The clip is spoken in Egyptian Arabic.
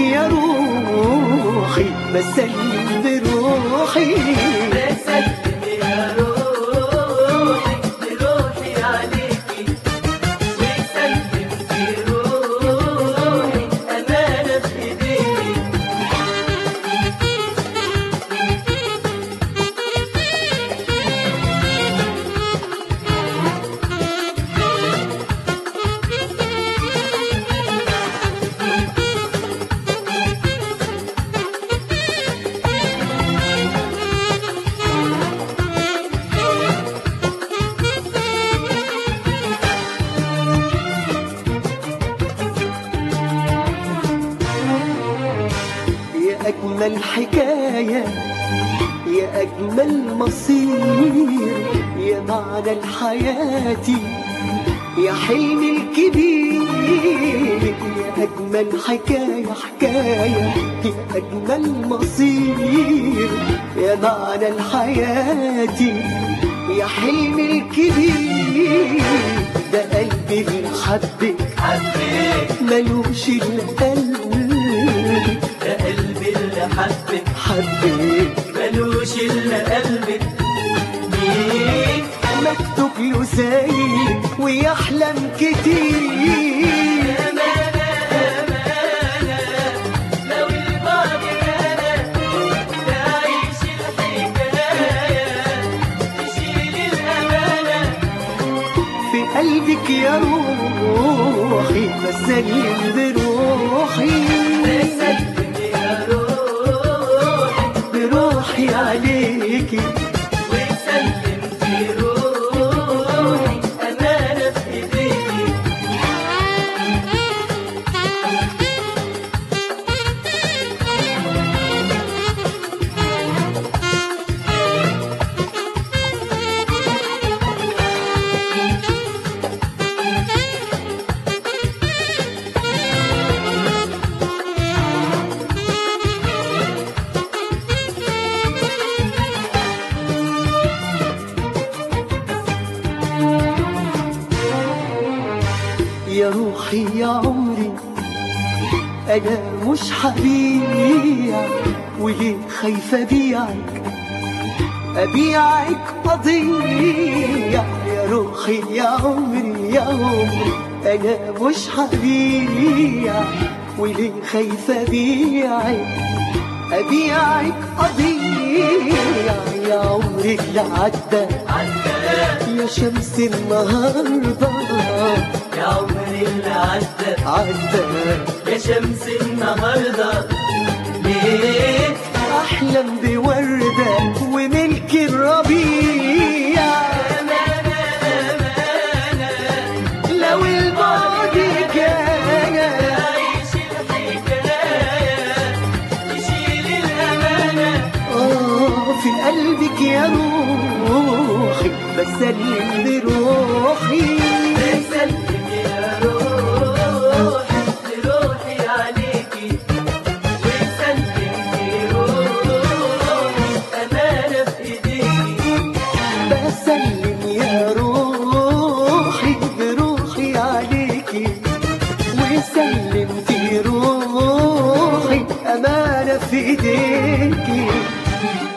يا روحي بسلم بروحي بسلم يا روحي بروحي عليكي وسلم في روحي أمانة في إيديكي يا أجمل حكاية يا أجمل مصير يا معنى الحياة يا حلمي الكبير يا أجمل حكاية حكاية يا أجمل مصير يا معنى الحياة يا حلمي الكبير ده قلبي اللي حبك حبيت ملوش إلا قلبك ده قلبي اللي حبك حبك ملوش إلا قلبك مين مكتوب له زي ويحلم كتير أمانة أمانة لو البعد أنا تعيش الحكاية تشيل الأمانة في قلبك يا روحي بسلم بروحي بسلم يا روحي بروحي عليكي وسلم في روحي أمانة في إيديكي يا روحي يا عمري أنا مش هبيع وليه خايفة أبيعك أبيعك أضيع يا روحي يا عمري يا عمري أنا مش هبيع وليه خايفة أبيعك أبيعك أضيع يا عمري اللي عدى عدى يا شمس النهارده يا عمري اللي عدى عدى يا شمس النهارده ليه احلم بوردة وملك الربيع أمانة أمانة لو البعد كان تعيش الحكاية تشيل الأمانة آه في قلبك يا روحي بسلم بروحي بسلم يا روحي بروحي عليكي وسلم في روحي أمانة في إيديكي بسلم يا روحي بروحي عليكي وسلم في روحي أمانة في إيديكي